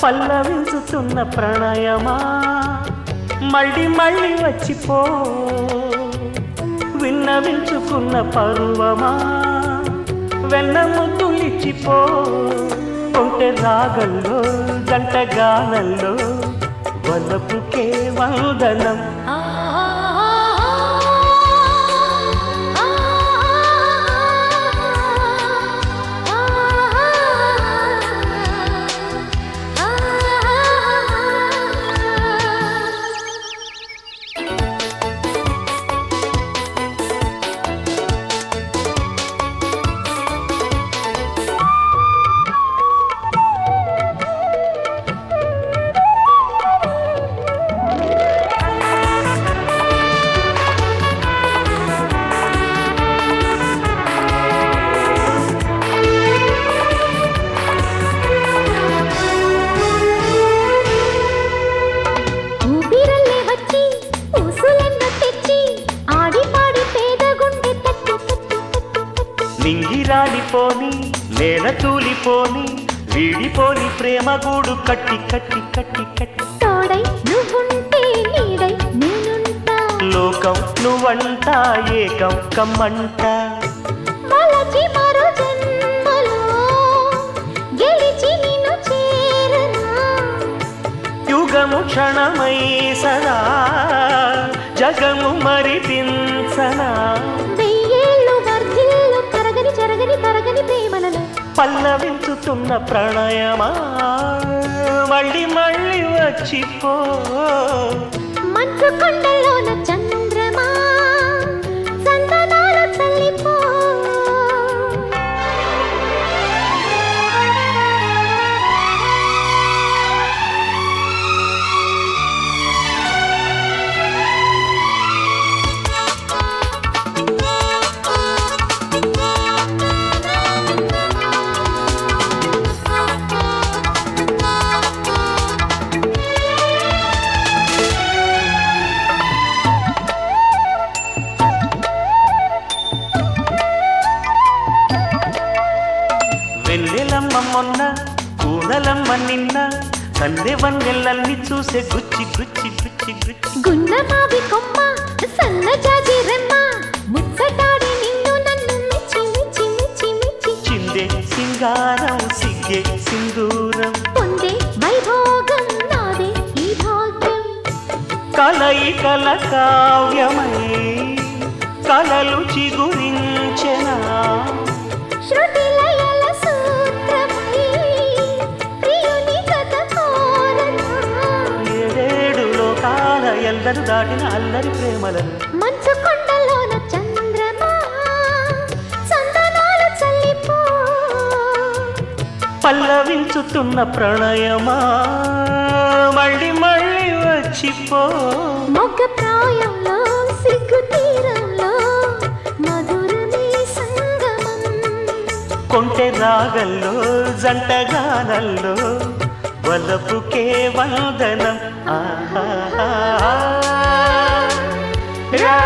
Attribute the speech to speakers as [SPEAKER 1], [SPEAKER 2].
[SPEAKER 1] పల్లవించుతున్న ప్రణయమా మళ్ళీ మళ్ళీ వచ్చిపో విన్నవించుకున్న పరువమా వెన్న ముద్దులిచ్చిపో ఉంటే రాగంలో జంట గానంలో వలపుకే వందనం
[SPEAKER 2] ఊపిరల్లే వచ్చి ఊసులెన్నో తెచ్చి ఆడి పాడి పేద గుండె తట్టి తట్టి తట్టి తట్టి
[SPEAKER 1] నింగిరాలిపోని నేల తూలిపోని వీడిపోని ప్రేమ గూడు కట్టి కట్టి కట్టి కట్టి
[SPEAKER 2] తోడై నువ్వుంటే నీడై నేనుంటా
[SPEAKER 1] లోకం నువ్వంట ఏకం కమ్మంట
[SPEAKER 2] మలచి మరో జన్మలో గెలిచి నిన్ను చేరనా
[SPEAKER 1] యుగము క్షణమై సదా జగము మరిపించనా
[SPEAKER 2] వెయ్యేళ్ళు వర్ధిల్లు కరగని చెరగని తరగని ప్రేమలను
[SPEAKER 1] పల్లవించుతున్న ప్రణయమా మళ్ళీ మళ్ళీ వచ్చిపో
[SPEAKER 2] మంచు కొండలోన చంద్రమా చందనాల తల్లిపో
[SPEAKER 1] వెన్నెలమ్మ మొన్న కూనలమ్మ నిన్న కందె వన్నెలన్నీ చూసే గుచ్చి గుచ్చి గుచ్చి గుచ్చి
[SPEAKER 2] గున్న మావి కొమ్మ సన్న జాజి రెమ్మ ముచ్చటాడి నిన్ను నన్ను మెచ్చి మెచ్చి మెచ్చి మెచ్చి
[SPEAKER 1] చిందే సింగారం సిగ్గే సింధూరం
[SPEAKER 2] పొందే వైభోగం నాదే ఈ భాగ్యం
[SPEAKER 1] కలయి కల కావ్యమై కలలు చిగురించెనా
[SPEAKER 2] శృతి లయల సూత్రమై ప్రియుని కథ కోరనా
[SPEAKER 1] ఏడేడు లోకాల ఎల్లరు దాటిన అల్లరి ప్రేమలను
[SPEAKER 2] మంచు కొండలోన చంద్రమా చందనాలు చల్లిపో
[SPEAKER 1] పల్లవించుతున్న ప్రణయమా మళ్ళీ మళ్ళీ వచ్చిపో
[SPEAKER 2] మొగ్గ ప్రాయంలో సిగ్గు తీరంలో మధురమే సంగమం
[SPEAKER 1] కొంటె రాగల్లో జంట గానల్లో వలపుకే వందనం ఆహా